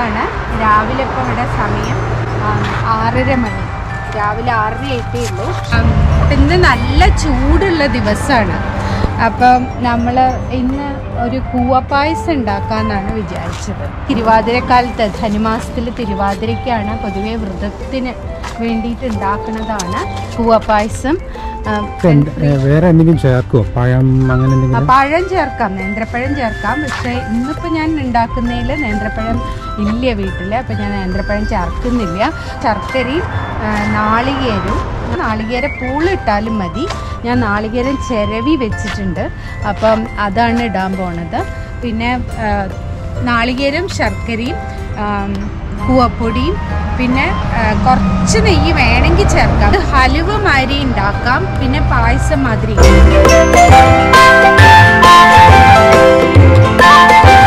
ആണ് രാവിലെ ഇപ്പം ഇവിടെ സമയം ആ, ആറര മണി രാവിലെ ആറര ആയിട്ടേ ഉള്ളൂ ഉം, അപ്പം ഇന്ന് നല്ല ചൂടുള്ള ദിവസമാണ് അപ്പം നമ്മൾ ഇന്ന് ഒരു കൂവപ്പായസം ഉണ്ടാക്കാമെന്നാണ് വിചാരിച്ചത് തിരുവാതിരക്കാലത്ത് ധനുമാസത്തിൽ തിരുവാതിരയ്ക്കാണ് പൊതുവെ വ്രതത്തിന് വേണ്ടിയിട്ട് ഉണ്ടാക്കുന്നതാണ് കൂവപ്പായസം ആ, ഉണ്ട്. ഏ, വേറെ എന്തെങ്കിലും ചേർക്കുമോ പഴം അങ്ങനെ ആ, എന്തെങ്കിലും പഴം ചേർക്കാം നേന്ത്രപ്പഴം ചേർക്കാം പക്ഷേ ഇന്നിപ്പോൾ ഞാൻ ഉണ്ടാക്കുന്നതിൽ നേന്ത്രപ്പഴം ഇല്ല വീട്ടിൽ അപ്പം ഞാൻ നേന്ത്രപ്പഴം ചേർക്കുന്നില്ല ശർക്കരയും ആ, നാളികേരവും നാളികേര പൂളിട്ടാലും മതി ഞാൻ നാളികേരം ചിരവി വെച്ചിട്ടുണ്ട് അപ്പം അതാണ് ഇടാൻ പോണത് പിന്നെ ആ, നാളികേരം ശർക്കരയും ആം, കൂവപ്പൊടിയും പിന്നെ ആ, കുറച്ച് നെയ്യ് വേണമെങ്കിൽ ചേർക്കാം ഇത് ഹലുവ മാതിരി ഉണ്ടാക്കാം പിന്നെ പായസം മാതിരി